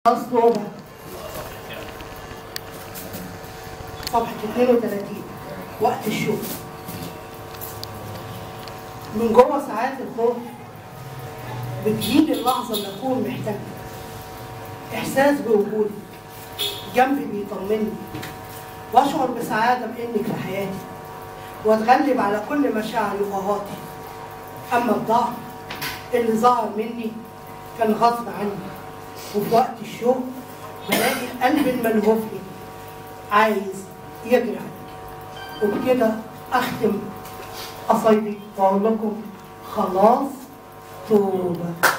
توبة صفحة 32 وقت الشوق من جوه ساعات الخوف بتجيلي اللحظة اللي أكون محتاجة إحساس بوجودك جنبي بيطمني وأشعر بسعادة بإنك في حياتي وأتغلب على كل مشاعري وقهاتي أما الضعف اللي ظهر مني كان غصب عني وفي وقت الشوق بلاقي القلب الملهوفني عايز يجري عليك وبكده أختم قصيدي وأقول لكم خلاص توبة